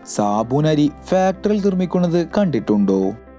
സാബൂനരി ഫാക്ടറിയിൽ നിർമ്മിക്കുന്നത് കണ്ടിട്ടുണ്ടോ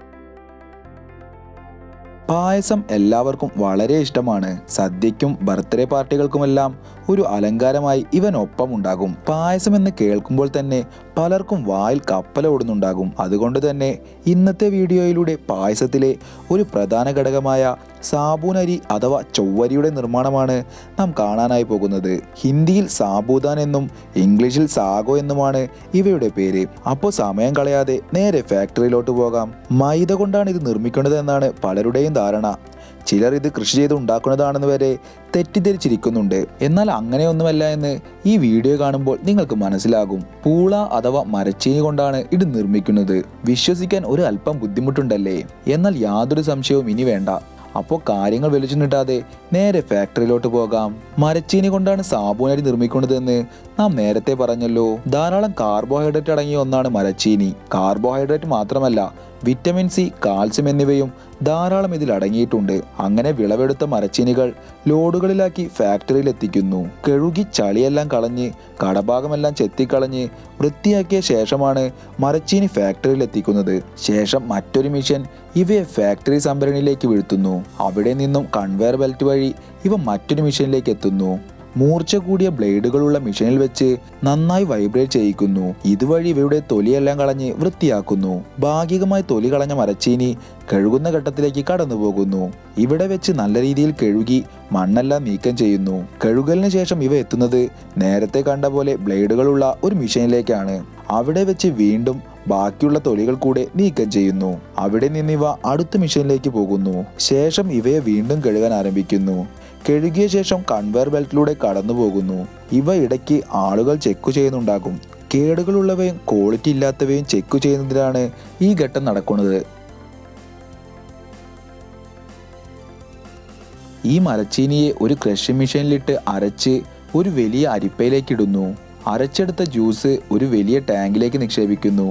പായസം എല്ലാവർക്കും വളരെ ഇഷ്ടമാണ് സദ്യയ്ക്കും ബർത്ത്ഡേ പാർട്ടികൾക്കുമെല്ലാം ഒരു അലങ്കാരമായി ഇവനൊപ്പം ഉണ്ടാകും പായസം എന്ന് കേൾക്കുമ്പോൾ തന്നെ പലർക്കും വായിൽ കപ്പലോടുന്നുണ്ടാകും അതുകൊണ്ട് തന്നെ ഇന്നത്തെ വീഡിയോയിലൂടെ പായസത്തിലെ ഒരു പ്രധാന ഘടകമായ സാബൂനരി അഥവാ ചൊവ്വരിയുടെ നിർമ്മാണമാണ് നാം കാണാനായി പോകുന്നത് ഹിന്ദിയിൽ സാബൂദാൻ എന്നും ഇംഗ്ലീഷിൽ സാഗോ എന്നുമാണ് ഇവയുടെ പേര് അപ്പോൾ സമയം കളയാതെ നേരെ ഫാക്ടറിയിലോട്ട് പോകാം മൈദ കൊണ്ടാണ് ഇത് നിർമ്മിക്കുന്നത് എന്നാണ് പലരുടെയും ധാരണ ചിലർ ഇത് കൃഷി ചെയ്ത് ഉണ്ടാക്കുന്നതാണെന്ന് വരെ തെറ്റിദ്ധരിച്ചിരിക്കുന്നുണ്ട് എന്നാൽ അങ്ങനെയൊന്നുമല്ല എന്ന് ഈ വീഡിയോ കാണുമ്പോൾ നിങ്ങൾക്ക് മനസ്സിലാകും പൂള അഥവാ മരച്ചീനി കൊണ്ടാണ് ഇത് നിർമ്മിക്കുന്നത് വിശ്വസിക്കാൻ ഒരു അല്പം ബുദ്ധിമുട്ടുണ്ടല്ലേ എന്നാൽ യാതൊരു സംശയവും ഇനി വേണ്ട അപ്പോൾ കാര്യങ്ങൾ വലിച്ചു നീട്ടാതെ നേരെ ഫാക്ടറിയിലോട്ട് പോകാം മരച്ചീനി കൊണ്ടാണ് സാബൂനരി നിർമ്മിക്കുന്നതെന്ന് നാം നേരത്തെ പറഞ്ഞല്ലോ ധാരാളം കാർബോഹൈഡ്രേറ്റ് അടങ്ങിയ ഒന്നാണ് മരച്ചീനി കാർബോഹൈഡ്രേറ്റ് മാത്രമല്ല വിറ്റമിൻ സി കാൽസ്യം എന്നിവയും ധാരാളം ഇതിൽ അടങ്ങിയിട്ടുണ്ട് അങ്ങനെ വിളവെടുത്ത മരച്ചീനികൾ ലോഡുകളിലാക്കി ഫാക്ടറിയിൽ എത്തിക്കുന്നു കഴുകി ചളിയെല്ലാം കളഞ്ഞ് കടഭാഗമെല്ലാം ചെത്തിക്കളഞ്ഞ് വൃത്തിയാക്കിയ ശേഷമാണ് മരച്ചീനി ഫാക്ടറിയിൽ എത്തിക്കുന്നത് ശേഷം മറ്റൊരു മിഷൻ ഇവയെ ഫാക്ടറി സംഭരണിയിലേക്ക് വീഴ്ത്തുന്നു അവിടെ നിന്നും കൺവെയർ ബെൽറ്റ് വഴി ഇവ മറ്റൊരു മിഷനിലേക്ക് എത്തുന്നു മൂർച്ച കൂടിയ ബ്ലേഡുകളുള്ള മിഷനിൽ വെച്ച് നന്നായി വൈബ്രേറ്റ് ചെയ്യിക്കുന്നു ഇതുവഴി ഇവയുടെ തൊലിയെല്ലാം കളഞ്ഞ് വൃത്തിയാക്കുന്നു ഭാഗികമായി തൊലി കളഞ്ഞ മരച്ചീനി കഴുകുന്ന ഘട്ടത്തിലേക്ക് കടന്നു പോകുന്നു ഇവിടെ വെച്ച് നല്ല രീതിയിൽ കഴുകി മണ്ണെല്ലാം നീക്കം ചെയ്യുന്നു കഴുകലിന് ശേഷം ഇവ എത്തുന്നത് നേരത്തെ കണ്ട പോലെ ബ്ലേഡുകളുള്ള ഒരു മിഷനിലേക്കാണ് അവിടെ വെച്ച് വീണ്ടും ബാക്കിയുള്ള തൊലികൾ കൂടെ നീക്കം ചെയ്യുന്നു അവിടെ നിന്നിവ അടുത്ത മിഷനിലേക്ക് പോകുന്നു ശേഷം ഇവയെ വീണ്ടും കഴുകാൻ ആരംഭിക്കുന്നു കഴുകിയ ശേഷം കൺവെയർ ബെൽറ്റിലൂടെ കടന്നു പോകുന്നു ഇവ ഇടയ്ക്ക് ആളുകൾ ചെക്ക് ചെയ്യുന്നുണ്ടാകും കേടുകളുള്ളവയും ക്വാളിറ്റി ഇല്ലാത്തവയും ചെക്ക് ചെയ്യുന്നതിലാണ് ഈ ഘട്ടം നടക്കുന്നത് ഈ മരച്ചീനിയെ ഒരു ക്രഷ് മെഷീനിലിട്ട് അരച്ച് ഒരു വലിയ അരിപ്പയിലേക്ക് ഇടുന്നു അരച്ചെടുത്ത ജ്യൂസ് ഒരു വലിയ ടാങ്കിലേക്ക് നിക്ഷേപിക്കുന്നു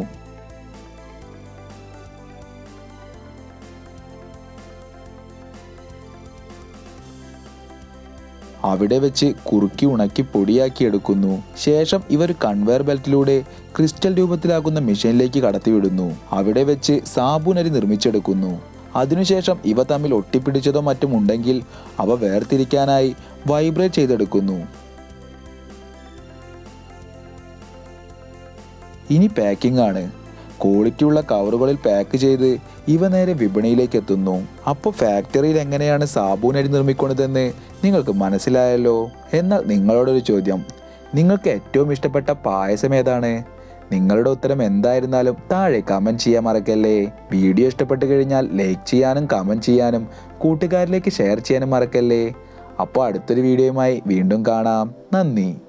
അവിടെ വെച്ച് കുറുക്കി ഉണക്കി പൊടിയാക്കി എടുക്കുന്നു ശേഷം ഇവർ കൺവെയർ ബെൽറ്റിലൂടെ ക്രിസ്റ്റൽ രൂപത്തിലാകുന്ന മെഷീനിലേക്ക് കടത്തിവിടുന്നു അവിടെ വെച്ച് സാബൂനരി നിർമ്മിച്ചെടുക്കുന്നു അതിനുശേഷം ഇവ തമ്മിൽ ഒട്ടിപ്പിടിച്ചതോ മറ്റും ഉണ്ടെങ്കിൽ അവ വേർതിരിക്കാനായി വൈബ്രേറ്റ് ചെയ്തെടുക്കുന്നു ഇനി പാക്കിംഗ് ആണ് ക്വാളിറ്റി ഉള്ള കവറുകളിൽ പാക്ക് ചെയ്ത് ഇവ നേരെ വിപണിയിലേക്ക് എത്തുന്നു അപ്പോൾ ഫാക്ടറിയിൽ എങ്ങനെയാണ് സാബൂനരി നിർമ്മിക്കുന്നതെന്ന് നിങ്ങൾക്ക് മനസ്സിലായല്ലോ എന്നാൽ നിങ്ങളോടൊരു ചോദ്യം നിങ്ങൾക്ക് ഏറ്റവും ഇഷ്ടപ്പെട്ട പായസം ഏതാണ് നിങ്ങളുടെ ഉത്തരം എന്തായിരുന്നാലും താഴെ കമൻറ്റ് ചെയ്യാൻ മറക്കല്ലേ വീഡിയോ ഇഷ്ടപ്പെട്ട് കഴിഞ്ഞാൽ ലൈക്ക് ചെയ്യാനും കമൻറ്റ് ചെയ്യാനും കൂട്ടുകാരിലേക്ക് ഷെയർ ചെയ്യാനും മറക്കല്ലേ അപ്പോൾ അടുത്തൊരു വീഡിയോയുമായി വീണ്ടും കാണാം നന്ദി